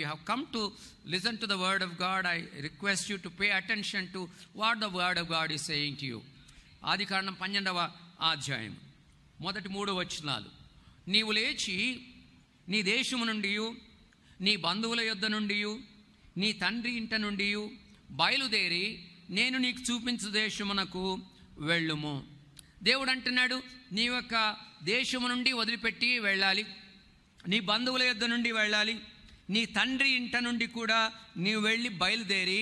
you have come to listen to the word of God, I request you to pay attention to what the word of God is saying to you. ఆది కాండం పన్నెండవ అధ్యాయం మొదటి మూడు వచనాలు నీవు లేచి నీ దేశము నుండి నీ బంధువుల యొద్ద నుండి నీ తండ్రి ఇంట నుండి బయలుదేరి నేను నీకు చూపించు దేశమునకు వెళ్ళుము దేవుడు అంటున్నాడు నీ యొక్క దేశము నుండి వదిలిపెట్టి వెళ్ళాలి నీ బంధువుల యొద్ద నుండి వెళ్ళాలి నీ తండ్రి ఇంట నుండి కూడా నీవు వెళ్ళి బయలుదేరి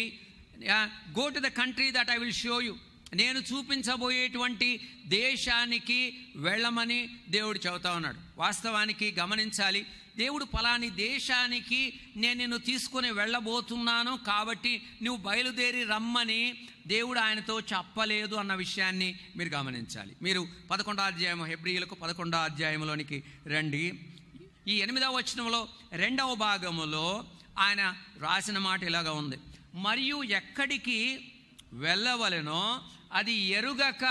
go to the country that I will show you నేను చూపించబోయేటువంటి దేశానికి వెళ్ళమని దేవుడు చెబుతా ఉన్నాడు వాస్తవానికి గమనించాలి దేవుడు ఫలాని దేశానికి నేను నిన్ను తీసుకొని వెళ్ళబోతున్నాను కాబట్టి నువ్వు బయలుదేరి రమ్మని దేవుడు ఆయనతో చెప్పలేదు అన్న విషయాన్ని మీరు గమనించాలి మీరు పదకొండో అధ్యాయం హెబ్రియులకు పదకొండో అధ్యాయంలోనికి రండి ఈ ఎనిమిదవ వచనంలో రెండవ భాగములో ఆయన రాసిన మాట ఇలాగ ఉంది మరియు ఎక్కడికి వెళ్ళవలెనో అది ఎరుగక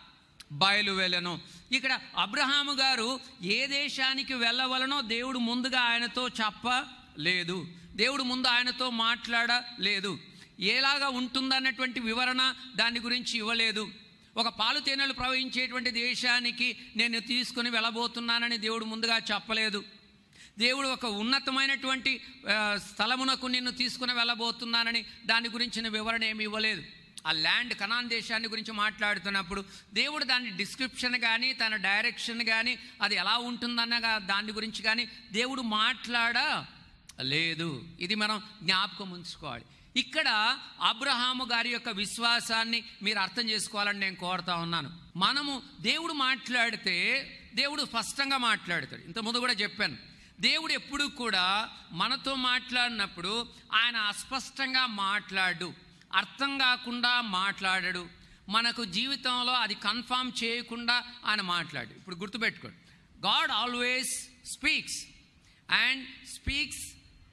బయలు వెళ్ళను ఇక్కడ అబ్రహాము గారు ఏ దేశానికి వెళ్ళవలనో దేవుడు ముందుగా ఆయనతో చెప్పలేదు దేవుడు ముందు ఆయనతో మాట్లాడలేదు ఎలాగా ఉంటుందన్నటువంటి వివరణ దాని గురించి ఇవ్వలేదు ఒక పాలు తేనెలు ప్రవహించేటువంటి దేశానికి నేను తీసుకుని వెళ్ళబోతున్నానని దేవుడు ముందుగా చెప్పలేదు దేవుడు ఒక ఉన్నతమైనటువంటి ఆ, స్థలమునకు నిన్ను తీసుకుని వెళ్ళబోతున్నానని దాని గురించిన వివరణ ఏమి ఇవ్వలేదు ఆ ల్యాండ్ కనాన్ దేశాన్ని గురించి మాట్లాడుతున్నప్పుడు దేవుడు దాని డిస్క్రిప్షన్ కానీ తన డైరెక్షన్ కానీ అది ఎలా ఉంటుందన్న గా- దాని గురించి కానీ దేవుడు మాట్లాడ లేదు ఇది మనం జ్ఞాపకం ఉంచుకోవాలి ఇక్కడ అబ్రహాము గారి యొక్క విశ్వాసాన్ని మీరు అర్థం చేసుకోవాలని నేను కోరుతా ఉన్నాను మనము దేవుడు మాట్లాడితే దేవుడు స్పష్టంగా మాట్లాడతాడు ఇంత ముందు కూడా చెప్పాను దేవుడు ఎప్పుడు కూడా మనతో మాట్లాడినప్పుడు ఆయన అస్పష్టంగా మాట్లాడు అర్థం కాకుండా మాట్లాడడు మనకు జీవితంలో అది కన్ఫామ్ చేయకుండా ఆయన మాట్లాడు ఇప్పుడు గుర్తుపెట్టుకోండి God always speaks and speaks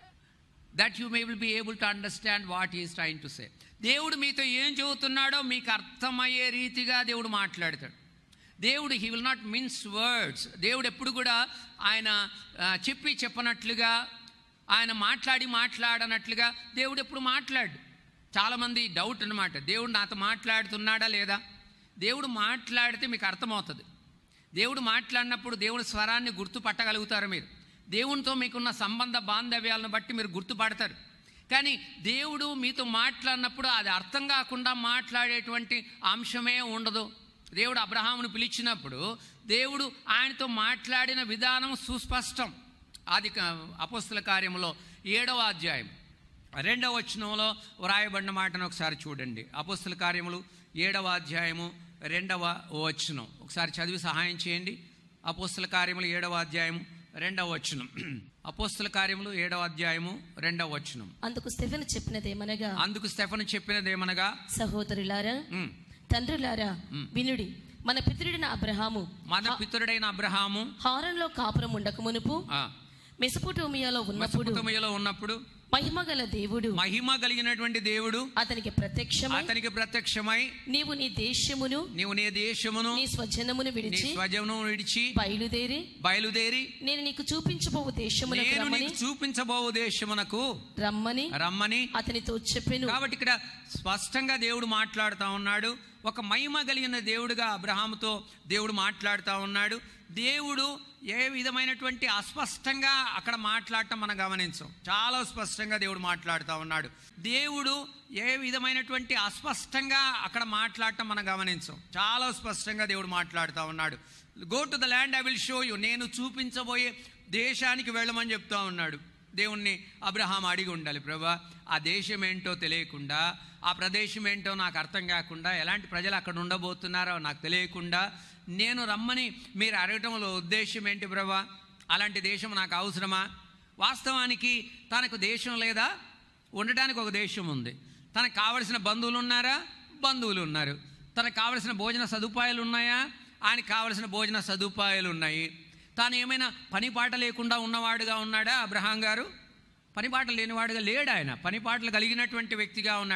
that you may will be able to understand what is trying to say దేవుడు మీతో ఏం చెబుతున్నాడో మీకు అర్థమయ్యే రీతిగా దేవుడు మాట్లాడతాడు దేవుడు he will not means words దేవుడు ఎప్పుడు కూడా ఆయన ఆ, చెప్పి చెప్పనట్లుగా ఆయన మాట్లాడి మాట్లాడనట్లుగా దేవుడు ఎప్పుడు మాట్లాడు చాలామంది డౌట్ అనమాట దేవుడు నాతో మాట్లాడుతున్నాడా లేదా దేవుడు మాట్లాడితే మీకు అర్థమవుతుంది దేవుడు మాట్లాడినప్పుడు దేవుడి స్వరాన్ని గుర్తుపట్టగలుగుతారు మీరు దేవునితో మీకున్న సంబంధ బాంధవ్యాలను బట్టి మీరు గుర్తుపడతారు కానీ దేవుడు మీతో మాట్లాడినప్పుడు అది అర్థం కాకుండా మాట్లాడేటువంటి అంశమే ఉండదు దేవుడు అబ్రహామును పిలిచినప్పుడు దేవుడు ఆయనతో మాట్లాడిన విధానం సుస్పష్టం ఆది క- అపోస్తుల కార్యంలో ఏడవ అధ్యాయం రెండవ వచనంలో వ్రాయబడిన మాటను ఒకసారి చూడండి అపోస్తుల కార్యములు ఏడవ అధ్యాయము రెండవ వచనం ఒకసారి చదివి సహాయం చేయండి అపోస్తుల కార్యములు ఏడవ అధ్యాయము రెండవ వచనం అపోస్తుల కార్యములు ఏడవ అధ్యాయము రెండవ వచనం అందుకు స్టెఫెన్ చెప్పినదేమనగా అందుకు స్టెఫను చెప్పినదేమనగా సహోదరులారా ఉమ్, తండ్రులారా వినుడి మన పితరుడిన అబ్రహాము మన పితరుడైన అబ్రహాము హారంలో కాపురం ఉండక మునుపు ఆ, మెసపోటోమియాలో ఉన్నప్పుడు మెసొపొతేమియాలో ఉన్నప్పుడు మహిమగల దేవుడు మహిమ కలిగినటువంటి దేవుడు అతనికి ప్రత్యక్షమై అతనికి ప్రత్యక్షమై నీవు నీ దేశమును నీవు నీ దేశమును నీ స్వజనమును నీ విడిచి స్వజమును విడిచి బయలుదేరి బయలుదేరి నేను నీకు చూపించబోవు దేశమునకు నేను రమ్మని నీకు చూపించబోవు దేశమునకు రమ్మని రమ్మని అతనితో చెప్పెను కాబట్టి ఇక్కడ స్పష్టంగా దేవుడు మాట్లాడుతూ ఉన్నాడు ఒక మహిమ కలిగిన దేవుడుగా అబ్రహాముతో దేవుడు మాట్లాడుతూ ఉన్నాడు దేవుడు ఏ విధమైనటువంటి అస్పష్టంగా అక్కడ మాట్లాడటం మనం గమనించం చాలా స్పష్టంగా దేవుడు మాట్లాడుతూ ఉన్నాడు దేవుడు ఏ విధమైనటువంటి అస్పష్టంగా అక్కడ మాట్లాడటం మనం గమనించం చాలా స్పష్టంగా దేవుడు మాట్లాడుతూ ఉన్నాడు go to the land I will show you నేను చూపించబోయే దేశానికి వెళ్ళమని చెప్తా ఉన్నాడు దేవుణ్ణి అబ్రహాం అడిగి ఉండాలి ప్రభా ఆ దేశం ఏంటో తెలియకుండా ఆ ప్రదేశం ఏంటో నాకు అర్థం కాకుండా ఎలాంటి ప్రజలు అక్కడ ఉండబోతున్నారో నాకు తెలియకుండా నేను రమ్మని మీరు అడగటంలో ఉద్దేశం ఏంటి ప్రభా అలాంటి దేశం నాకు అవసరమా వాస్తవానికి తనకు దేశం లేదా ఉండటానికి ఒక దేశం ఉంది తనకు కావలసిన బంధువులు ఉన్నారా బంధువులు ఉన్నారు తనకు కావలసిన భోజన సదుపాయాలు ఉన్నాయా ఆయనకు కావలసిన భోజన సదుపాయాలు ఉన్నాయి తాను ఏమైనా పనిపాట లేకుండా ఉన్నవాడుగా ఉన్నాడా అబ్రహాం గారు పనిపాట లేనివాడుగా లేడు ఆయన పనిపాటలు కలిగినటువంటి వ్యక్తిగా ఉన్నాడు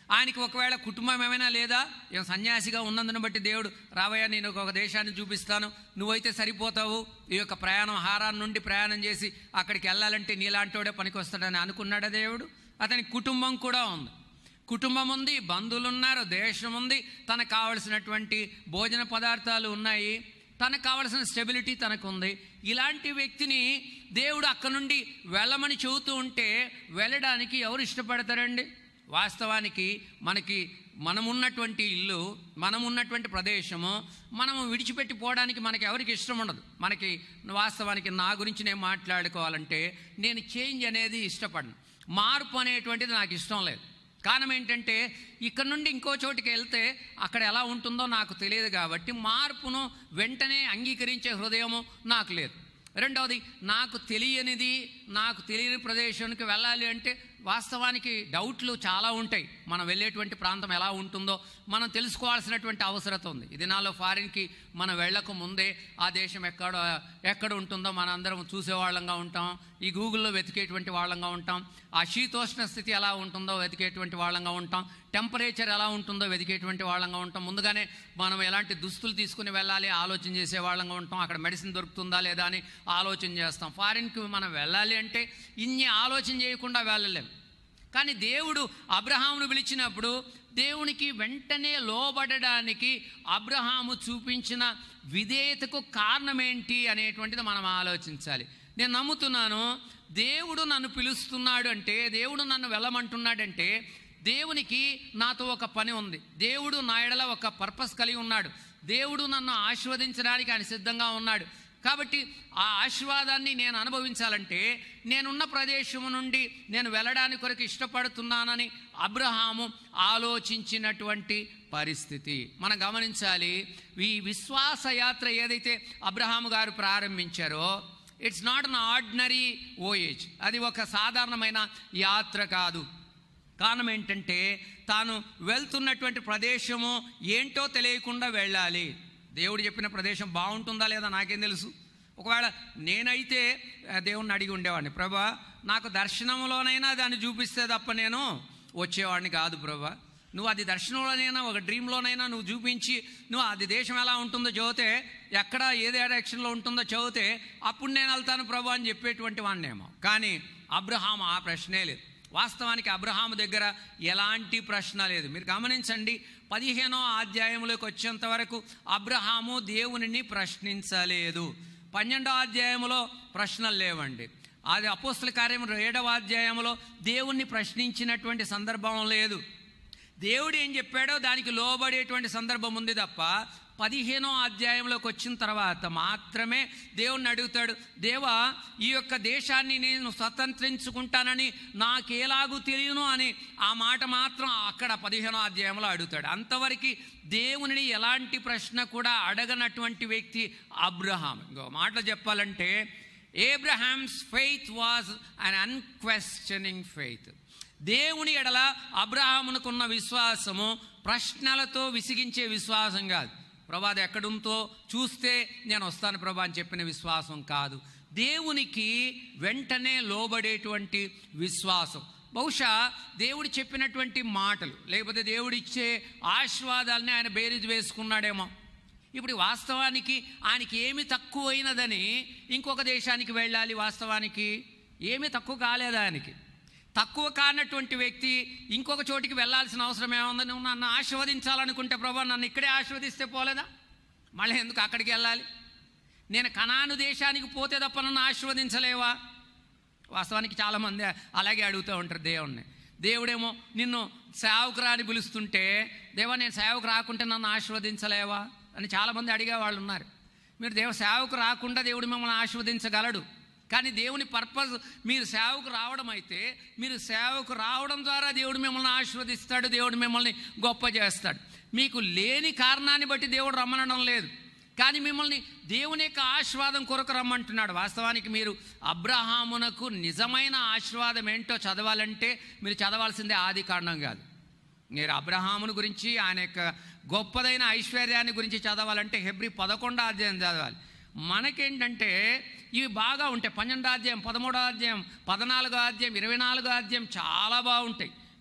ఆయనకి ఒకవేళ కుటుంబం ఏమైనా లేదా ఏం సన్యాసిగా ఉన్నందుని బట్టి దేవుడు రావయ్యా నేను ఒక దేశాన్ని చూపిస్తాను నువ్వైతే సరిపోతావు ఈ యొక్క ప్రయాణం హారాన్ నుండి ప్రయాణం చేసి అక్కడికి వెళ్ళాలంటే నీలాంటోడే పనికొస్తాడని అనుకున్నాడా దేవుడు అతనికి కుటుంబం కూడా ఉంది కుటుంబం ఉంది బంధువులు ఉన్నారు దేశం ఉంది తనకు కావలసినటువంటి భోజన పదార్థాలు ఉన్నాయి తనకు కావలసిన స్టెబిలిటీ తనకు ఉంది ఇలాంటి వ్యక్తిని దేవుడు అక్కడ నుండి వెళ్ళమని చెబుతూ ఉంటే వెళ్ళడానికి ఎవరు ఇష్టపడతారండి వాస్తవానికి మనకి మనమున్నటువంటి ఇల్లు మనమున్నటువంటి ప్రదేశము మనము విడిచిపెట్టి పోవడానికి మనకి ఎవరికి ఇష్టం ఉండదు మనకి వాస్తవానికి నా గురించి నేను మాట్లాడుకోవాలంటే నేను చేంజ్ అనేది ఇష్టపడను మార్పు అనేటువంటిది నాకు ఇష్టం లేదు కారణం ఏంటంటే ఇక్కడ నుండి ఇంకో చోటికి వెళ్తే అక్కడ ఎలా ఉంటుందో నాకు తెలియదు కాబట్టి మార్పును వెంటనే అంగీకరించే హృదయము నాకు లేదు రెండవది నాకు తెలియనిది నాకు తెలియని ప్రదేశానికి వెళ్ళాలి అంటే వాస్తవానికి డౌట్లు చాలా ఉంటాయి మనం వెళ్ళేటువంటి ప్రాంతం ఎలా ఉంటుందో మనం తెలుసుకోవాల్సినటువంటి అవసరత ఉంది ఇది నాలో ఫారిన్కి మనం వెళ్ళక ముందే ఆ దేశం ఎక్కడ ఎక్కడ ఉంటుందో మన అందరం చూసేవాళ్ళంగా ఉంటాం ఈ గూగుల్లో వెతికేటువంటి వాళ్ళంగా ఉంటాం ఆ శీతోష్ణ స్థితి ఎలా ఉంటుందో వెతికేటువంటి వాళ్ళంగా ఉంటాం టెంపరేచర్ ఎలా ఉంటుందో వెతికేటువంటి వాళ్ళంగా ఉంటాం ముందుగానే మనం ఎలాంటి దుస్తులు తీసుకుని వెళ్ళాలి ఆలోచన చేసే వాళ్ళంగా ఉంటాం అక్కడ మెడిసిన్ దొరుకుతుందా లేదా అని ఆలోచన చేస్తాం ఫారిన్కి మనం వెళ్ళాలి అంటే ఇన్ని ఆలోచన చేయకుండా వెళ్ళలేం కానీ దేవుడు అబ్రహామును పిలిచినప్పుడు దేవునికి వెంటనే లోబడడానికి అబ్రహాము చూపించిన విధేయతకు కారణం ఏంటి అనేటువంటిది మనం ఆలోచించాలి నేను నమ్ముతున్నాను దేవుడు నన్ను పిలుస్తున్నాడు అంటే దేవుడు నన్ను వెళ్ళమంటున్నాడంటే దేవునికి నాతో ఒక పని ఉంది దేవుడు నా ఎడల ఒక పర్పస్ కలిగి ఉన్నాడు దేవుడు నన్ను ఆశీర్వదించడానికి ఆయన సిద్ధంగా ఉన్నాడు కాబట్టి ఆ ఆశీర్వాదాన్ని నేను అనుభవించాలంటే నేనున్న ప్రదేశము నుండి నేను వెళ్ళడానికి కొరకు ఇష్టపడుతున్నానని అబ్రహాము ఆలోచించినటువంటి పరిస్థితి మనం గమనించాలి ఈ విశ్వాస యాత్ర ఏదైతే అబ్రహాము గారు ప్రారంభించారో it's not an ordinary voyage అది ఒక సాధారణమైన యాత్ర కాదు కారణం ఏంటంటే తాను వెళ్తున్నటువంటి ప్రదేశము ఏంటో తెలియకుండా వెళ్ళాలి దేవుడు చెప్పిన ప్రదేశం బాగుంటుందా లేదా నాకేం తెలుసు ఒకవేళ నేనైతే ఆ, దేవుణ్ణి అడిగి ఉండేవాడిని ప్రభా నాకు దర్శనంలోనైనా దాన్ని చూపిస్తే తప్ప నేను వచ్చేవాడిని కాదు ప్రభా నువ్వు అది దర్శనంలోనైనా ఒక డ్రీమ్లోనైనా నువ్వు చూపించి నువ్వు అది దేశం ఎలా ఉంటుందో చదివితే ఎక్కడ ఏ డైరెక్షన్లో ఉంటుందో చదివితే అప్పుడు నేను వెళ్తాను ప్రభు అని చెప్పేటువంటి వాడినేమో కానీ అబ్రహాం ఆ ప్రశ్నే లేదు వాస్తవానికి అబ్రహాము దగ్గర ఎలాంటి ప్రశ్న లేదు మీరు గమనించండి పదిహేనో అధ్యాయంలోకి వచ్చేంత వరకు అబ్రహాము దేవునిని ప్రశ్నించలేదు పన్నెండో అధ్యాయంలో ప్రశ్నలు లేవండి అది అపోస్తుల కార్యం ఏడవ అధ్యాయంలో దేవుణ్ణి ప్రశ్నించినటువంటి సందర్భం లేదు దేవుడు ఏం చెప్పాడో దానికి లోబడేటువంటి సందర్భం ఉంది తప్ప పదిహేనో అధ్యాయంలోకి వచ్చిన తర్వాత మాత్రమే దేవుణ్ణి అడుగుతాడు దేవా ఈ యొక్క దేశాన్ని నేను స్వతంత్రించుకుంటానని నాకేలాగూ తెలియను అని ఆ మాట మాత్రం అక్కడ పదిహేనో అధ్యాయంలో అడుగుతాడు అంతవరకు దేవునిని ఎలాంటి ప్రశ్న కూడా అడగనటువంటి వ్యక్తి అబ్రహాం ఇంకో మాట చెప్పాలంటే Abraham's faith was an unquestioning faith దేవుని ఎడల అబ్రహామునకున్న విశ్వాసము ప్రశ్నలతో విసిగించే విశ్వాసం కాదు ప్రభా అది ఎక్కడుందో చూస్తే నేను వస్తాను ప్రభా అని చెప్పిన విశ్వాసం కాదు దేవునికి వెంటనే లోబడేటువంటి విశ్వాసం బహుశా దేవుడు చెప్పినటువంటి మాటలు లేకపోతే దేవుడు ఇచ్చే ఆశీర్వాదాలని ఆయన బేరీజ్ వేసుకున్నాడేమో ఇప్పుడు వాస్తవానికి ఆయనకి ఏమి తక్కువైనదని ఇంకొక దేశానికి వెళ్ళాలి వాస్తవానికి ఏమీ తక్కువ కాలేదు ఆయనకి తక్కువ కానటువంటి వ్యక్తి ఇంకొక చోటికి వెళ్ళాల్సిన అవసరం ఏముంది నువ్వు నన్ను ఆశీర్వదించాలనుకుంటే ప్రభా నన్ను ఇక్కడే ఆశీర్వదిస్తే పోలేదా మళ్ళీ ఎందుకు అక్కడికి వెళ్ళాలి నేను కనాను దేశానికి పోతే తప్ప నన్ను ఆశీర్వదించలేవా వాస్తవానికి చాలామంది అలాగే అడుగుతూ ఉంటారు దేవుణ్ణి దేవుడేమో నిన్ను సేవకురా అని పిలుస్తుంటే దేవా నేను సేవకు రాకుంటే నన్ను ఆశీర్వదించలేవా అని చాలామంది అడిగే వాళ్ళు ఉన్నారు మీరు దేవ సేవకు రాకుండా దేవుడు మిమ్మల్ని ఆశీర్వదించగలడు కానీ దేవుని పర్పస్ మీరు సేవకు రావడం అయితే మీరు సేవకు రావడం ద్వారా దేవుడు మిమ్మల్ని ఆశీర్వదిస్తాడు దేవుడు మిమ్మల్ని గొప్ప చేస్తాడు మీకు లేని కారణాన్ని బట్టి దేవుడు రమ్మనడం లేదు కానీ మిమ్మల్ని దేవుని యొక్క ఆశీర్వాదం కొరకు రమ్మంటున్నాడు వాస్తవానికి మీరు అబ్రహామునకు నిజమైన ఆశీర్వాదం ఏంటో చదవాలంటే మీరు చదవాల్సిందే ఆది కారణం కాదు మీరు అబ్రహామును గురించి ఆయన యొక్క గొప్పదైన ఐశ్వర్యాన్ని గురించి చదవాలంటే హెబ్రి పదకొండో అధ్యాయం చదవాలి మనకేంటంటే ఇవి బాగా ఉంటాయి పన్నెండో అధ్యాయం పదమూడో అధ్యాయం పద్నాలుగో అధ్యాయం ఇరవై నాలుగో అధ్యాయం చాలా బాగుంటాయి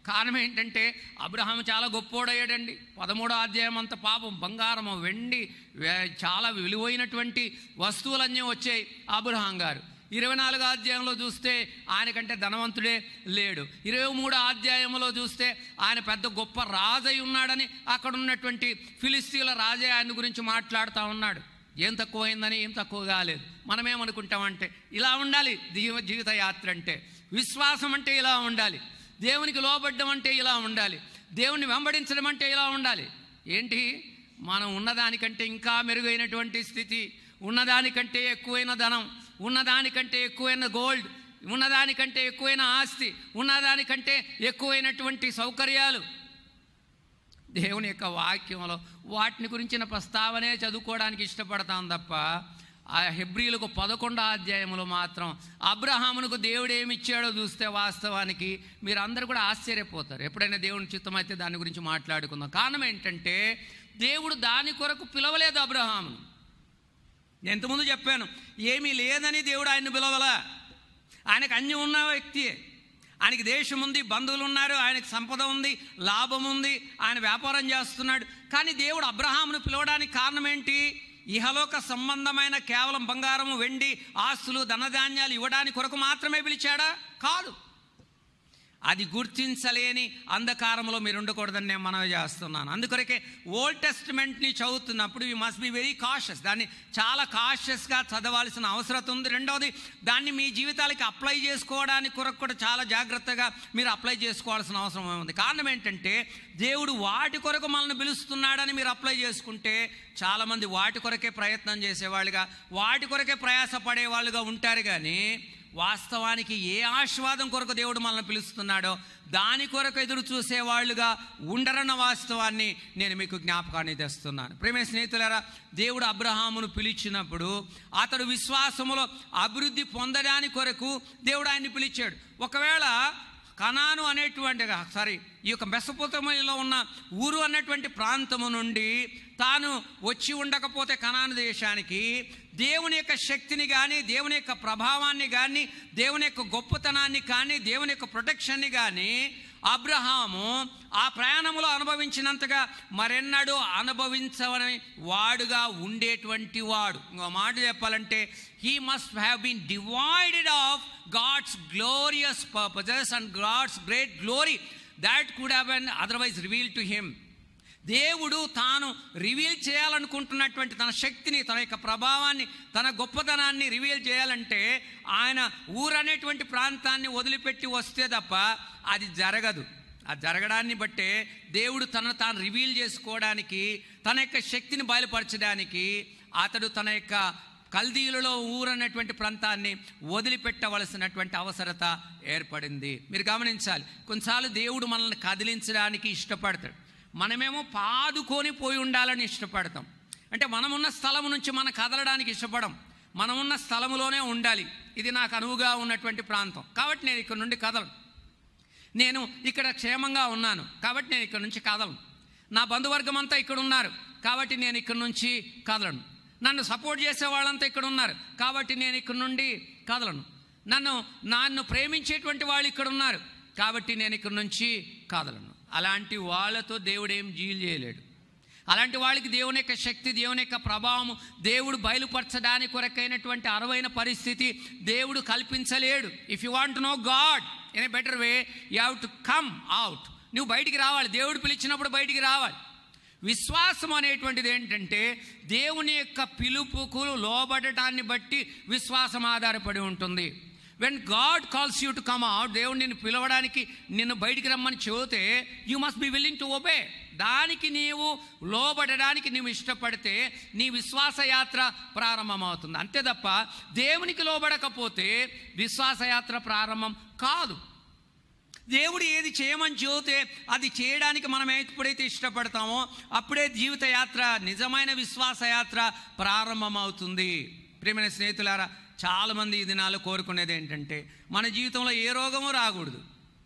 కారణం ఏంటంటే అబ్రహాం చాలా గొప్పోడయ్యాడండి పదమూడో అధ్యాయం అంత పాపం బంగారము వెండి వే- చాలా విలువైనటువంటి వస్తువులన్నీ వచ్చాయి అబ్రహాం గారు ఇరవై నాలుగో అధ్యాయంలో చూస్తే ఆయనకంటే ధనవంతుడే లేడు ఇరవై మూడో అధ్యాయంలో చూస్తే ఆయన పెద్ద గొప్ప రాజై ఉన్నాడని అక్కడ ఉన్నటువంటి ఫిలిస్తీన్ల రాజే ఆయన గురించి మాట్లాడుతూ ఉన్నాడు ఏం తక్కువైందని ఏం తక్కువ కాలేదు మనమేమనుకుంటామంటే ఇలా ఉండాలి జీవ జీవిత యాత్ర అంటే విశ్వాసం అంటే ఇలా ఉండాలి దేవునికి లోబడ్డం అంటే ఇలా ఉండాలి దేవుని వెంబడించడం అంటే ఇలా ఉండాలి ఏంటి మనం ఉన్నదానికంటే ఇంకా మెరుగైనటువంటి స్థితి ఉన్నదానికంటే ఎక్కువైన ధనం ఉన్నదానికంటే ఎక్కువైన గోల్డ్ ఉన్నదానికంటే ఎక్కువైన ఆస్తి ఉన్నదానికంటే ఎక్కువైనటువంటి సౌకర్యాలు దేవుని యొక్క వాక్యంలో వాటిని గురించిన ప్రస్తావనే చదువుకోవడానికి ఇష్టపడతాం తప్ప ఆ హెబ్రిలకు పదకొండో అధ్యాయంలో మాత్రం అబ్రహామునకు దేవుడు ఏమి ఇచ్చాడో చూస్తే వాస్తవానికి మీరు అందరూ కూడా ఆశ్చర్యపోతారు ఎప్పుడైనా దేవుని చిత్తం అయితే దాని గురించి మాట్లాడుకుందాం కారణం ఏంటంటే దేవుడు దాని కొరకు పిలవలేదు అబ్రహామును నేను ఇంతకుముందు చెప్పాను ఏమీ లేదని దేవుడు ఆయన్ని పిలవలా ఆయనకు అన్ని ఉన్న వ్యక్తి ఆయనకి దేశం ఉంది బంధువులు ఉన్నారు ఆయనకు సంపద ఉంది లాభం ఉంది ఆయన వ్యాపారం చేస్తున్నాడు కానీ దేవుడు అబ్రహామును పిలవడానికి కారణం ఏంటి ఇహలోక సంబంధమైన కేవలం బంగారము వెండి ఆస్తులు ధనధాన్యాలు ఇవ్వడానికి కొరకు మాత్రమే పిలిచాడా కాదు అది గుర్తించలేని అంధకారంలో మీరు ఉండకూడదని నేను మనవి చేస్తున్నాను అందుకొరకే ఓల్డ్ టెస్టిమెంట్ని చదువుతున్నప్పుడు you must be very cautious దాన్ని చాలా కాషియస్గా చదవాల్సిన అవసరం ఉంది రెండవది దాన్ని మీ జీవితాలకి అప్లై చేసుకోవడానికి కొరకు కూడా చాలా జాగ్రత్తగా మీరు అప్లై చేసుకోవాల్సిన అవసరం ఉంది కారణం ఏంటంటే దేవుడు వాటి కొరకు మనల్ని పిలుస్తున్నాడని మీరు అప్లై చేసుకుంటే చాలామంది వాటి కొరకే ప్రయత్నం చేసేవాళ్ళుగా వాటి కొరకే ప్రయాసపడే వాళ్ళుగా ఉంటారు కానీ వాస్తవానికి ఏ ఆశీర్వాదం కొరకు దేవుడు మనల్ని పిలుస్తున్నాడో దాని కొరకు ఎదురు చూసేవాళ్ళుగా ఉండరన్న వాస్తవాన్ని నేను మీకు జ్ఞాపకాన్ని తెస్తున్నాను ప్రేమ స్నేహితులారా దేవుడు అబ్రహామును పిలిచినప్పుడు అతడు విశ్వాసములో అభివృద్ధి పొందడానికి కొరకు దేవుడు ఆయన్ని పిలిచాడు ఒకవేళ కనాను అనేటువంటి సారీ ఈ యొక్క మెసపోతమలో ఉన్న ఊరు అన్నటువంటి ప్రాంతము నుండి తాను వచ్చి ఉండకపోతే కనాను దేశానికి దేవుని యొక్క శక్తిని కానీ దేవుని యొక్క ప్రభావాన్ని కానీ దేవుని యొక్క గొప్పతనాన్ని కానీ దేవుని యొక్క ప్రొటెక్షన్ని కానీ అబ్రహాము ఆ ప్రయాణంలో అనుభవించినంతగా మరెన్నడూ అనుభవించవని వాడుగా ఉండేటువంటి వాడు ఇంకో మాట చెప్పాలంటే he must have been divided of God's glorious purposes and God's great glory that could have been otherwise reveal to him దేవుడు తాను రివీల్ చేయాలనుకుంటున్నటువంటి తన శక్తిని తన యొక్క ప్రభావాన్ని తన గొప్పతనాన్ని రివీల్ చేయాలంటే ఆయన ఊరనేటువంటి ప్రాంతాన్ని వదిలిపెట్టి వస్తే తప్ప అది జరగదు ఆ జరగడాన్ని బట్టే దేవుడు తనను తాను రివీల్ చేసుకోవడానికి తన యొక్క శక్తిని బయలుపరచడానికి అతడు తన యొక్క కల్దీలలో ఊరన్నటువంటి ప్రాంతాన్ని వదిలిపెట్టవలసినటువంటి అవసరత ఏర్పడింది మీరు గమనించాలి కొన్నిసార్లు దేవుడు మనల్ని కదిలించడానికి ఇష్టపడతాడు మనమేమో పాదుకొని పోయి ఉండాలని ఇష్టపడతాం అంటే మనమున్న స్థలం నుంచి మనం కదలడానికి ఇష్టపడం మనమున్న స్థలములోనే ఉండాలి ఇది నాకు అనువుగా ఉన్నటువంటి ప్రాంతం కాబట్టి నేను ఇక్కడ నుండి కదలను నేను ఇక్కడ క్షేమంగా ఉన్నాను కాబట్టి నేను ఇక్కడ నుంచి కదలను నా బంధువర్గం అంతా ఇక్కడ ఉన్నారు కాబట్టి నేను ఇక్కడ నుంచి కదలను నన్ను సపోర్ట్ చేసే వాళ్ళంతా ఇక్కడ ఉన్నారు కాబట్టి నేను ఇక్కడ నుండి కదలను నన్ను నన్ను ప్రేమించేటువంటి వాళ్ళు ఇక్కడ ఉన్నారు కాబట్టి నేను ఇక్కడ నుంచి కదలను అలాంటి వాళ్ళతో దేవుడు ఏం జీలు చేయలేడు అలాంటి వాళ్ళకి దేవుని యొక్క శక్తి దేవుని యొక్క ప్రభావం దేవుడు బయలుపరచడానికి కొరకైనటువంటి అరవైన పరిస్థితి దేవుడు కల్పించలేడు if you want know God in a better way you have to come out నువ్వు బయటికి రావాలి దేవుడు పిలిచినప్పుడు బయటికి రావాలి విశ్వాసం అనేటువంటిది ఏంటంటే దేవుని యొక్క పిలుపుకు లోబడటాన్ని బట్టి విశ్వాసం ఆధారపడి ఉంటుంది when God calls you to come out దేవుడు నిన్ను పిలవడానికి నిన్ను బయటికి రమ్మని చెబితే you must be willing to obey దానికి నీవు లోబడడానికి నీవు ఇష్టపడితే నీ విశ్వాస యాత్ర ప్రారంభమవుతుంది అంతే తప్ప దేవునికి లోబడకపోతే విశ్వాస యాత్ర ప్రారంభం కాదు దేవుడు ఏది చేయమని చెబితే అది చేయడానికి మనం ఎప్పుడైతే ఇష్టపడతామో అప్పుడే జీవిత యాత్ర నిజమైన విశ్వాస యాత్ర ప్రారంభమవుతుంది ప్రేమైన స్నేహితులారా చాలామంది ఈ దినాలు కోరుకునేది ఏంటంటే మన జీవితంలో ఏ రోగము రాకూడదు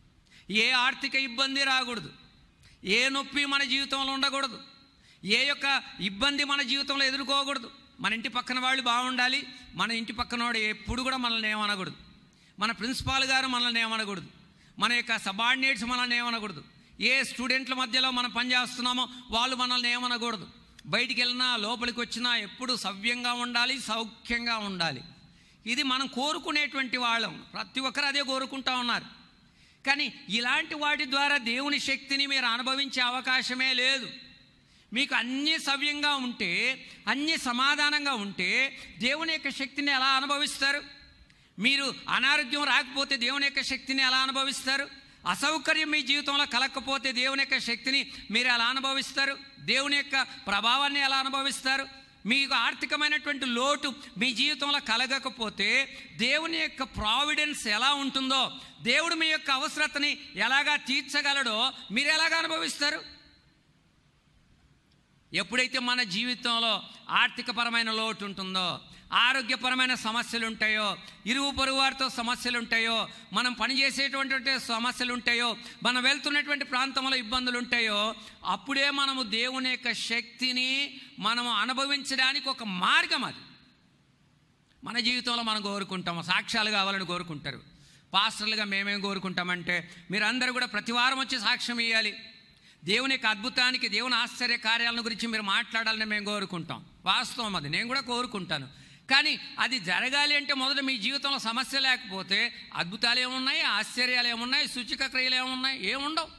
ఏ ఆర్థిక ఇబ్బంది రాకూడదు ఏ నొప్పి మన జీవితంలో ఉండకూడదు ఏ యొక్క ఇబ్బంది మన జీవితంలో ఎదుర్కోకూడదు మన ఇంటి పక్కన వాళ్ళు బాగుండాలి మన ఇంటి పక్కన వాడు ఎప్పుడు కూడా మనల్ని ఏమనకూడదు మన ప్రిన్సిపాల్ గారు మనల్ని ఏమనకూడదు మన యొక్క సబార్డినేట్స్ మనల్ని ఏమనకూడదు ఏ స్టూడెంట్ల మధ్యలో మనం పనిచేస్తున్నామో వాళ్ళు మనల్ని ఏమనకూడదు బయటికి వెళ్ళినా లోపలికి వచ్చినా ఎప్పుడు సవ్యంగా ఉండాలి సౌఖ్యంగా ఉండాలి ఇది మనం కోరుకునేటువంటి వాళ్ళం ప్రతి ఒక్కరు అదే కోరుకుంటా ఉన్నారు కానీ ఇలాంటి వాటి ద్వారా దేవుని శక్తిని మీరు అనుభవించే అవకాశమే లేదు మీకు అన్నీ సవ్యంగా ఉంటే అన్నీ సమాధానంగా ఉంటే దేవుని యొక్క శక్తిని ఎలా అనుభవిస్తారు మీరు అనారోగ్యం రాకపోతే దేవుని యొక్క శక్తిని ఎలా అనుభవిస్తారు అసౌకర్యం మీ జీవితంలో కలగకపోతే దేవుని యొక్క శక్తిని మీరు ఎలా అనుభవిస్తారు దేవుని యొక్క ప్రభావాన్ని ఎలా అనుభవిస్తారు మీకు ఆర్థికమైనటువంటి లోటు మీ జీవితంలో కలగకపోతే దేవుని యొక్క ప్రావిడెన్స్ ఎలా ఉంటుందో దేవుడు మీ యొక్క అవసరతని ఎలాగా తీర్చగలడో మీరు ఎలాగ అనుభవిస్తారు ఎప్పుడైతే మన జీవితంలో ఆర్థికపరమైన లోటు ఉంటుందో ఆరోగ్యపరమైన సమస్యలు ఉంటాయో ఇరువు పొరుగు వారితో సమస్యలు ఉంటాయో మనం పనిచేసేటువంటి సమస్యలు ఉంటాయో మనం వెళ్తున్నటువంటి ప్రాంతంలో ఇబ్బందులు ఉంటాయో అప్పుడే మనము దేవుని యొక్క శక్తిని మనము అనుభవించడానికి ఒక మార్గం అది మన జీవితంలో మనం కోరుకుంటాము సాక్ష్యాలు కావాలని కోరుకుంటారు పాస్టర్లుగా మేమేం కోరుకుంటామంటే మీరందరూ కూడా ప్రతి వారం వచ్చి సాక్ష్యం ఇవ్వాలి దేవుని యొక్క అద్భుతానికి దేవుని ఆశ్చర్య కార్యాలను గురించి మీరు మాట్లాడాలని మేము కోరుకుంటాం వాస్తవం అది నేను కూడా కోరుకుంటాను కానీ అది జరగాలి అంటే మొదట మీ జీవితంలో సమస్య లేకపోతే అద్భుతాలు ఏమున్నాయి ఆశ్చర్యాలు ఏమున్నాయి సూచిక క్రియలు ఏమున్నాయి ఏముండవు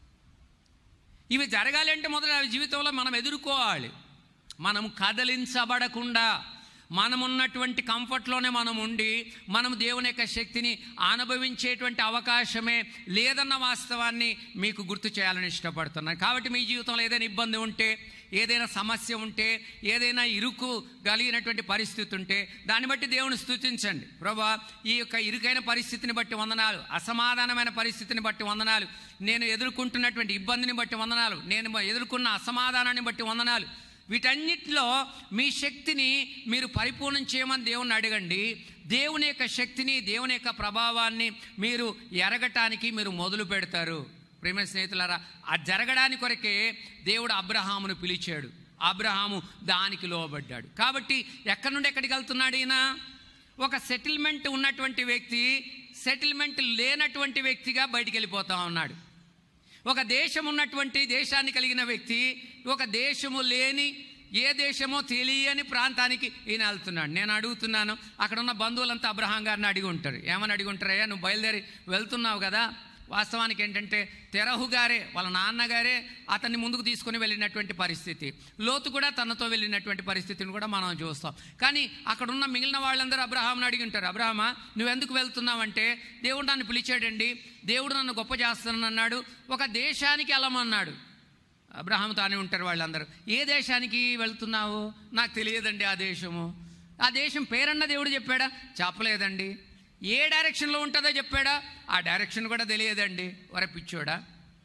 ఇవి జరగాలి అంటే మొదట అవి జీవితంలో మనం ఎదుర్కోవాలి మనం కదలించబడకుండా మనం ఉన్నటువంటి కంఫర్ట్లోనే మనం ఉండి మనం దేవుని యొక్క శక్తిని అనుభవించేటువంటి అవకాశమే లేదన్న వాస్తవాన్ని మీకు గుర్తు చేయాలని ఇష్టపడుతున్నాను కాబట్టి మీ జీవితంలో ఏదైనా ఇబ్బంది ఉంటే ఏదైనా సమస్య ఉంటే ఏదైనా ఇరుకు కలిగినటువంటి పరిస్థితి ఉంటే దాన్ని బట్టి దేవుని స్థుతించండి ప్రభా ఈ యొక్క ఇరుకైన పరిస్థితిని బట్టి వందనాలు అసమాధానమైన పరిస్థితిని బట్టి వందనాలు నేను ఎదుర్కొంటున్నటువంటి ఇబ్బందిని బట్టి వందనాలు నేను ఎదుర్కొన్న అసమాధానాన్ని బట్టి వందనాలు వీటన్నిటిలో మీ శక్తిని మీరు పరిపూర్ణం చేయమని దేవుణ్ణి అడగండి దేవుని యొక్క శక్తిని దేవుని యొక్క ప్రభావాన్ని మీరు ఎరగటానికి మీరు మొదలు పెడతారు ప్రేమ స్నేహితులారా ఆ జరగడానికి కొరకే దేవుడు అబ్రహామును పిలిచాడు అబ్రహాము దానికి లోబడ్డాడు కాబట్టి ఎక్కడి నుండి ఎక్కడికి వెళ్తున్నాడు ఈయన ఒక సెటిల్మెంట్ ఉన్నటువంటి వ్యక్తి సెటిల్మెంట్ లేనటువంటి వ్యక్తిగా బయటికి వెళ్ళిపోతా ఉన్నాడు ఒక దేశం ఉన్నటువంటి దేశాన్ని కలిగిన వ్యక్తి ఒక దేశము లేని ఏ దేశమో తెలియని ప్రాంతానికి ఈయన వెళ్తున్నాడు నేను అడుగుతున్నాను అక్కడ ఉన్న బంధువులంతా అబ్రహాం గారిని అడిగి ఉంటారు ఏమని అడిగి ఉంటారయ్యా నువ్వు బయలుదేరి వెళ్తున్నావు కదా వాస్తవానికి ఏంటంటే తెరహు గారే వాళ్ళ నాన్నగారే అతన్ని ముందుకు తీసుకుని వెళ్ళినటువంటి పరిస్థితి లోతు కూడా తనతో వెళ్ళినటువంటి పరిస్థితిని కూడా మనం చూస్తాం కానీ అక్కడ ఉన్న మిగిలిన వాళ్ళందరూ అబ్రహాంని అడిగి ఉంటారు అబ్రహమా నువ్వెందుకు వెళ్తున్నావంటే దేవుడు నన్ను పిలిచాడండి దేవుడు నన్ను గొప్ప చేస్తానన్నాడు ఒక దేశానికి వెళ్ళమన్నాడు అబ్రహాం తానే ఉంటారు వాళ్ళందరూ ఏ దేశానికి వెళ్తున్నావు నాకు తెలియదండి ఆ దేశము ఆ దేశం పేరన్న దేవుడు చెప్పాడా చెప్పలేదండి ఏ డైరెక్షన్లో ఉంటుందో చెప్పాడా ఆ డైరెక్షన్ కూడా తెలియదండి వరే పిచ్చోడా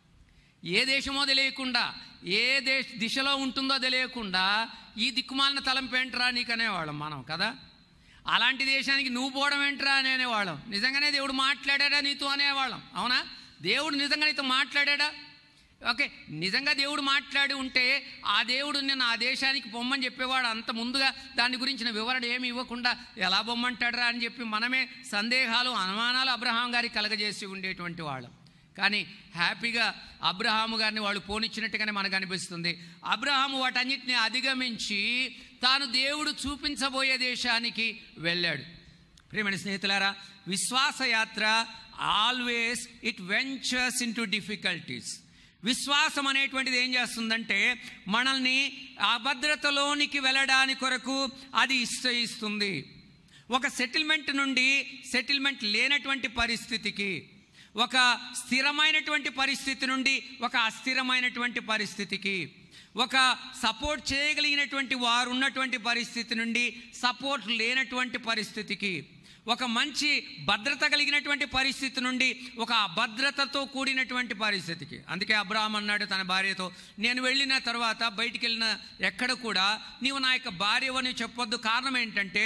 ఏ దేశమో తెలియకుండా ఏ దేశ దిశలో ఉంటుందో తెలియకుండా ఈ దిక్కుమాలిన తలంపు ఏంట్రా నీకు అనేవాళ్ళం మనం కదా అలాంటి దేశానికి నువ్వు పోవడం ఏంట్రా అని అనేవాళ్ళం నిజంగానే దేవుడు మాట్లాడాడా నీతో అనేవాళ్ళం అవునా దేవుడు నిజంగా నీతో మాట్లాడాడా ఓకే నిజంగా దేవుడు మాట్లాడి ఉంటే ఆ దేవుడు నేను ఆ దేశానికి పొమ్మని చెప్పేవాడు అంత ముందుగా దాని గురించిన వివరణ ఏమి ఇవ్వకుండా ఎలా బొమ్మంటాడరా అని చెప్పి మనమే సందేహాలు అనుమానాలు అబ్రహాం గారికి కలగజేసి ఉండేటువంటి వాళ్ళం కానీ హ్యాపీగా అబ్రహాము గారిని వాళ్ళు పోనిచ్చినట్టుగానే మనకు అనిపిస్తుంది అబ్రహాము వాటన్నిటిని అధిగమించి తాను దేవుడు చూపించబోయే దేశానికి వెళ్ళాడు ప్రియమైన స్నేహితులారా విశ్వాసయాత్ర always it ventures into difficulties విశ్వాసం అనేటువంటిది ఏం చేస్తుందంటే మనల్ని అభద్రతలోనికి వెళ్ళడానికి కొరకు అది ఇస్తుంది ఒక సెటిల్మెంట్ నుండి సెటిల్మెంట్ లేనటువంటి పరిస్థితికి ఒక స్థిరమైనటువంటి పరిస్థితి నుండి ఒక అస్థిరమైనటువంటి పరిస్థితికి ఒక సపోర్ట్ చేయగలిగినటువంటి వారు ఉన్నటువంటి పరిస్థితి నుండి సపోర్ట్ లేనటువంటి పరిస్థితికి ఒక మంచి భద్రత కలిగినటువంటి పరిస్థితి నుండి ఒక అభద్రతతో కూడినటువంటి పరిస్థితికి అందుకే అబ్రాహం అన్నాడు తన భార్యతో నేను వెళ్ళిన తర్వాత బయటికి వెళ్ళిన ఎక్కడ కూడా నీవు నా యొక్క భార్యవని చెప్పొద్దు కారణం ఏంటంటే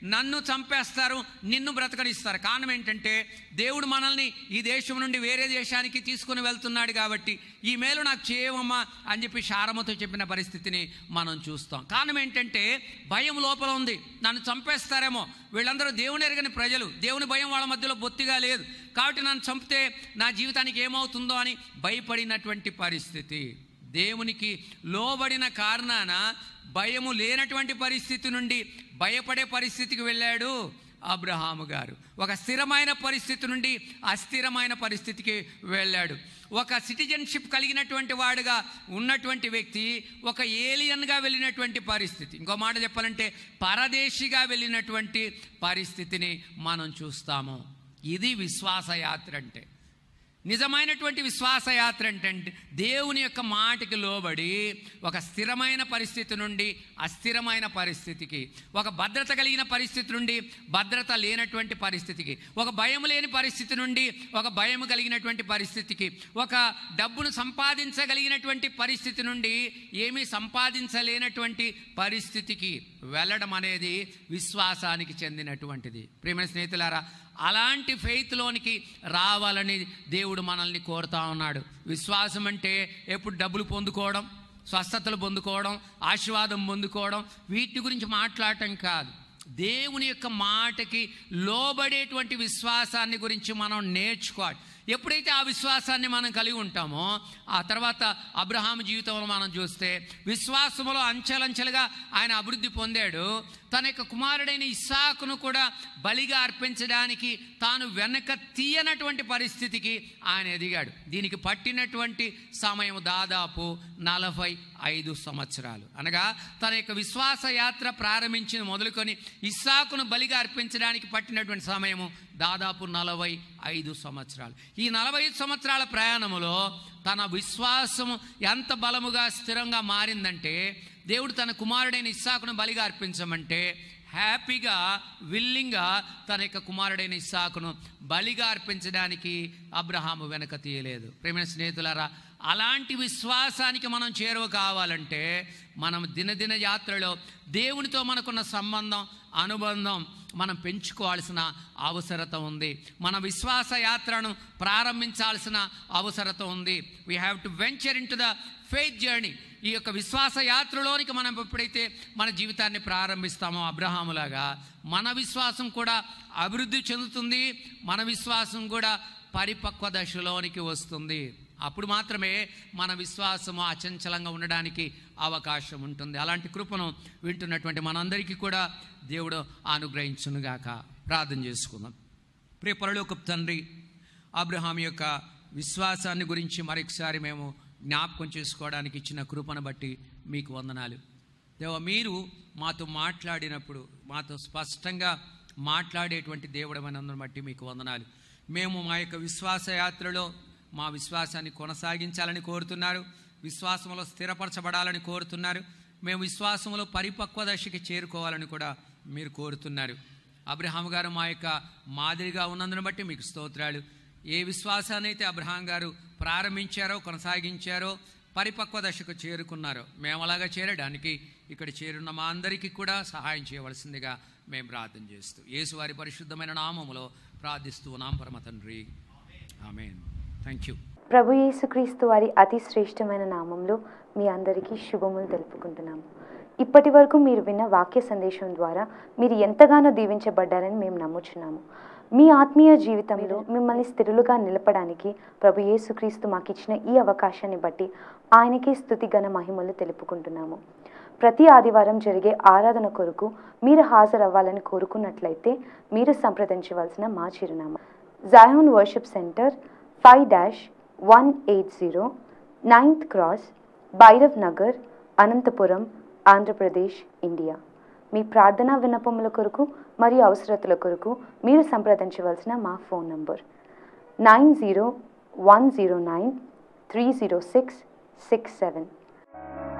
నన్ను చంపేస్తారు నిన్ను బ్రతకనిస్తారు కారణం ఏంటంటే దేవుడు మనల్ని ఈ దేశం నుండి వేరే దేశానికి తీసుకుని వెళ్తున్నాడు కాబట్టి ఈ మేలు నాకు చేయవమ్మా అని చెప్పి శారమతో చెప్పిన పరిస్థితిని మనం చూస్తాం కారణం ఏంటంటే భయం లోపల ఉంది నన్ను చంపేస్తారేమో వీళ్ళందరూ దేవుని ఎరగని ప్రజలు దేవుని భయం వాళ్ళ మధ్యలో బొత్తిగా లేదు కాబట్టి నన్ను చంపితే నా జీవితానికి ఏమవుతుందో అని భయపడినటువంటి పరిస్థితి దేవునికి లోబడిన కారణాన భయము లేనటువంటి పరిస్థితి నుండి భయపడే పరిస్థితికి వెళ్ళాడు అబ్రహాము గారు ఒక స్థిరమైన పరిస్థితి నుండి అస్థిరమైన పరిస్థితికి వెళ్ళాడు ఒక సిటిజన్షిప్ కలిగినటువంటి వాడుగా ఉన్నటువంటి వ్యక్తి ఒక ఏలియన్గా వెళ్ళినటువంటి పరిస్థితి ఇంకో మాట చెప్పాలంటే పరదేశిగా వెళ్ళినటువంటి పరిస్థితిని మనం చూస్తాము ఇది విశ్వాస యాత్ర అంటే నిజమైనటువంటి విశ్వాసయాత్ర అంటే దేవుని యొక్క మాటకి లోబడి ఒక స్థిరమైన పరిస్థితి నుండి అస్థిరమైన పరిస్థితికి ఒక భద్రత కలిగిన పరిస్థితి నుండి భద్రత లేనటువంటి పరిస్థితికి ఒక భయం లేని పరిస్థితి నుండి ఒక భయం కలిగినటువంటి పరిస్థితికి ఒక డబ్బును సంపాదించగలిగినటువంటి పరిస్థితి నుండి ఏమీ సంపాదించలేనటువంటి పరిస్థితికి వెళ్ళడం అనేది విశ్వాసానికి చెందినటువంటిది ప్రేమ స్నేహితులారా అలాంటి ఫెయిత్లోనికి రావాలని దేవుడు మనల్ని కోరుతా ఉన్నాడు విశ్వాసం అంటే ఎప్పుడు డబ్బులు పొందుకోవడం స్వస్థతలు పొందుకోవడం ఆశీర్వాదం పొందుకోవడం వీటి గురించి మాట్లాడటం కాదు దేవుని యొక్క మాటకి లోబడేటువంటి విశ్వాసాన్ని గురించి మనం నేర్చుకోవాలి ఎప్పుడైతే ఆ విశ్వాసాన్ని మనం కలిగి ఉంటామో ఆ తర్వాత అబ్రహాం జీవితంలో మనం చూస్తే విశ్వాసములో అంచెలంచెలుగా ఆయన అభివృద్ధి పొందాడు తన యొక్క కుమారుడైన ఇస్సాకును కూడా బలిగా అర్పించడానికి తాను వెనక తీయనటువంటి పరిస్థితికి ఆయన ఎదిగాడు దీనికి పట్టినటువంటి సమయం దాదాపు నలభై ఐదు సంవత్సరాలు అనగా తన యొక్క విశ్వాస యాత్ర ప్రారంభించిన మొదలుకొని ఇస్సాకును బలిగా అర్పించడానికి పట్టినటువంటి సమయము దాదాపు నలభై ఐదు సంవత్సరాలు ఈ నలభై ఐదు సంవత్సరాల ప్రయాణములో తన విశ్వాసము ఎంత బలముగా స్థిరంగా మారిందంటే దేవుడు తన కుమారుడైన ఇస్సాకును బలిగా అర్పించమంటే హ్యాపీగా విల్లింగ్గా తన యొక్క కుమారుడైన ఇస్సాకును బలిగా అర్పించడానికి అబ్రహాము వెనక తీయలేదు ప్రేమ స్నేహితులారా అలాంటి విశ్వాసానికి మనం చేరువ కావాలంటే మనం దినదిన యాత్రలో దేవునితో మనకున్న సంబంధం అనుబంధం మనం పెంచుకోవాల్సిన అవసరత ఉంది మన విశ్వాస యాత్రను ప్రారంభించాల్సిన అవసరత ఉంది we have to venture into the faith journey ఈ యొక్క విశ్వాస యాత్రలోనికి మనం ఎప్పుడైతే మన జీవితాన్ని ప్రారంభిస్తామో అబ్రహాములాగా మన విశ్వాసం కూడా అభివృద్ధి చెందుతుంది మన విశ్వాసం కూడా పరిపక్వ దశలోనికి వస్తుంది అప్పుడు మాత్రమే మన విశ్వాసము అచంచలంగా ఉండడానికి అవకాశం ఉంటుంది అలాంటి కృపను వింటున్నటువంటి మనందరికీ కూడా దేవుడు అనుగ్రహించునుగాక ప్రార్థన చేసుకుందాం ప్రియ పరలోకపు తండ్రి అబ్రహాం యొక్క విశ్వాసాన్ని గురించి మరొకసారి మేము జ్ఞాపకం చేసుకోవడానికి ఇచ్చిన కృపను బట్టి మీకు వందనాలు దేవ మీరు మాతో మాట్లాడినప్పుడు మాతో స్పష్టంగా మాట్లాడేటువంటి దేవుడమైనందుని బట్టి మీకు వందనాలు మేము మా యొక్క విశ్వాస యాత్రలో మా విశ్వాసాన్ని కొనసాగించాలని కోరుతున్నారు విశ్వాసంలో స్థిరపరచబడాలని కోరుతున్నారు మేము విశ్వాసంలో పరిపక్వ దశకి చేరుకోవాలని కూడా మీరు కోరుతున్నారు అబ్రహాం గారు మా యొక్క మాదిరిగా ఉన్నందుని బట్టి మీకు స్తోత్రాలు ఏ విశ్వాసాన్ని అయితే అబ్రహాం గారు ప్రారంభించారో కొనసాగించారో పరిపక్వ దశకు చేరుకున్నారో మేము అలాగా చేరడానికి ఇక్కడ చేరున్న మా అందరికీ కూడా సహాయం చేయవలసిందిగా మేము ప్రార్థన చేస్తూ యేసు వారి పరిశుద్ధమైన నామములో ప్రార్థిస్తూ ఉన్నాం పరమ తండ్రి ఆమెన్ థ్యాంక్ యూ ప్రభు యేసుక్రీస్తు వారి అతి శ్రేష్టమైన నామంలో మీ అందరికీ శుభములు తెలుపుకుంటున్నాము ఇప్పటి వరకు మీరు విన్న వాక్య సందేశం ద్వారా మీరు ఎంతగానో దీవించబడ్డారని మేము నమ్ముచున్నాము మీ ఆత్మీయ జీవితంలో మిమ్మల్ని స్థిరులుగా నిలపడానికి ప్రభు యేసుక్రీస్తు మాకు ఇచ్చిన ఈ అవకాశాన్ని బట్టి ఆయనకే స్థుతి ఘన మహిమలు తెలుపుకుంటున్నాము ప్రతి ఆదివారం జరిగే ఆరాధన కొరకు మీరు హాజరవ్వాలని కోరుకున్నట్లయితే మీరు సంప్రదించవలసిన మా చిరునామా Zion worship centre five dash one eight zero ninth cross Bhairav Nagar Anantapuram Andhra Pradesh India మీ ప్రార్థనా విన్నపముల కొరకు మరియు అవసరతల కొరకు మీరు సంప్రదించవలసిన మా phone number nine zero one zero nine three zero six six seven